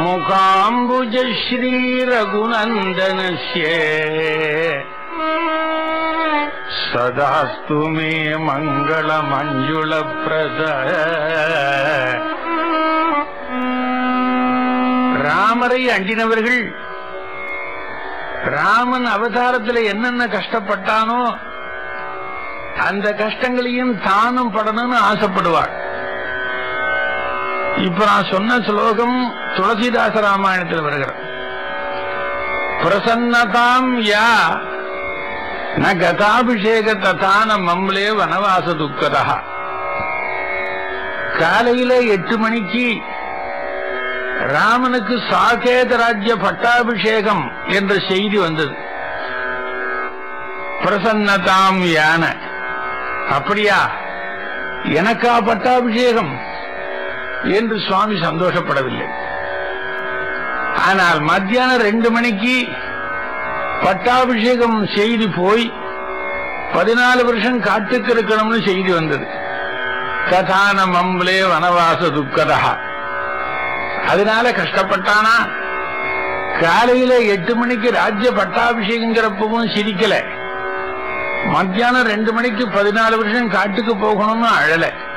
முகாம்புஜ ஸ்ரீரகுநந்தனஸ்ய சதாஸ்து மே மங்கள மஞ்சுள பிரத ராமரை அண்டினவர்கள் ராமன் அவதாரத்துல என்னென்ன கஷ்டப்பட்டானோ அந்த கஷ்டங்களையும் தானும் படணும்னு ஆசைப்படுவாள் இப்ப நான் சொன்ன ஸ்லோகம் துளசிதாச ராமாயணத்தில் வருகிறது பிரசன்னதாம் யா ந கதாபிஷேக ததான மம்லே வனவாச துக்கதா காலையில எட்டு மணிக்கு ராமனுக்கு சாகேத ராஜ்ய பட்டாபிஷேகம் என்ற செய்தி வந்தது பிரசன்னதாம் யான அப்படியா எனக்கா பட்டாபிஷேகம் என்று சுவாமி சந்தோஷப்படவில்லை ஆனால் மத்தியானம் ரெண்டு மணிக்கு பட்டாபிஷேகம் செய்தி போய் பதினாலு வருஷம் காட்டுக்கு இருக்கணும்னு செய்தி வந்தது கதான மம்லே வனவாச துக்கதா அதனால கஷ்டப்பட்டானா காலையில எட்டு மணிக்கு ராஜ்ய பட்டாபிஷேகங்கிறப்பவும் சிரிக்கல மத்தியானம் ரெண்டு மணிக்கு பதினாலு வருஷம் காட்டுக்கு போகணும்னு அழல